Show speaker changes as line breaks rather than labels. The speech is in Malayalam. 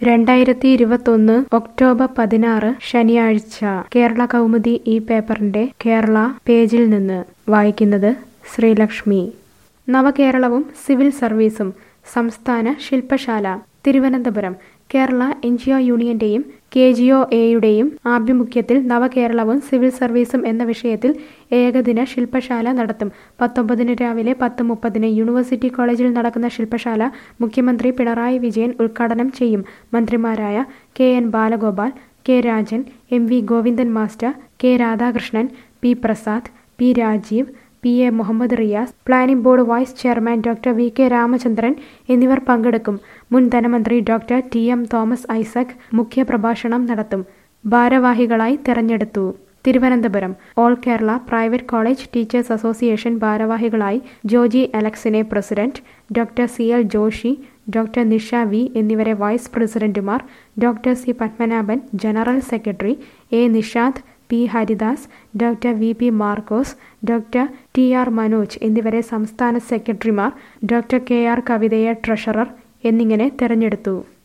രണ്ടായിരത്തി ഇരുപത്തൊന്ന് ഒക്ടോബർ പതിനാറ് ശനിയാഴ്ച കേരള കൗമുദി ഈ പേപ്പറിന്റെ കേരള പേജിൽ നിന്ന് വായിക്കുന്നത് ശ്രീലക്ഷ്മി നവകേരളവും സിവിൽ സർവീസും സംസ്ഥാന ശില്പശാല Thiruvananthapuram Kerala N G O യൂണിയന്റെയും കെ ജി ഒ എയുടെയും ആഭിമുഖ്യത്തിൽ നവകേരളവും സിവിൽ സർവീസും എന്ന വിഷയത്തിൽ ഏകദിന ശില്പശാല നടത്തും പത്തൊമ്പതിന് രാവിലെ പത്ത് മുപ്പതിന് യൂണിവേഴ്സിറ്റി കോളേജിൽ നടക്കുന്ന ശില്പശാല മുഖ്യമന്ത്രി പിണറായി വിജയൻ ഉദ്ഘാടനം ചെയ്യും മന്ത്രിമാരായ K N Balagopal K Rajan M V Govindan master K Radhakrishnan P Prasad P Rajeev P A Muhammad Riyas planning board vice chairman doctor V K Ramachandran എന്നിവർ പങ്കെടുക്കും മുൻ ധനമന്ത്രി doctor T M Thomas Isaac മുഖ്യപ്രഭാഷണം നടത്തും ഭാരവാഹികളായി തെരഞ്ഞെടുത്തു Thiruvananthapuram all Kerala private college teachers association ഭാരവാഹികളായി ജോജി അലക്സിനെ president doctor C L Joshi doctor Nisha V എന്നിവരെ വൈസ് പ്രസിഡന്റുമാർ doctor C Padmanabhan general secretary A Nishad P Haridas doctor V P Markose doctor T R Manoj എന്നിവരെ സംസ്ഥാന സെക്രട്ടറിമാർ ഡോക്ടർ കെ ആർ കവിതയെ ട്രഷറർ എന്നിങ്ങനെ തെരഞ്ഞെടുത്തു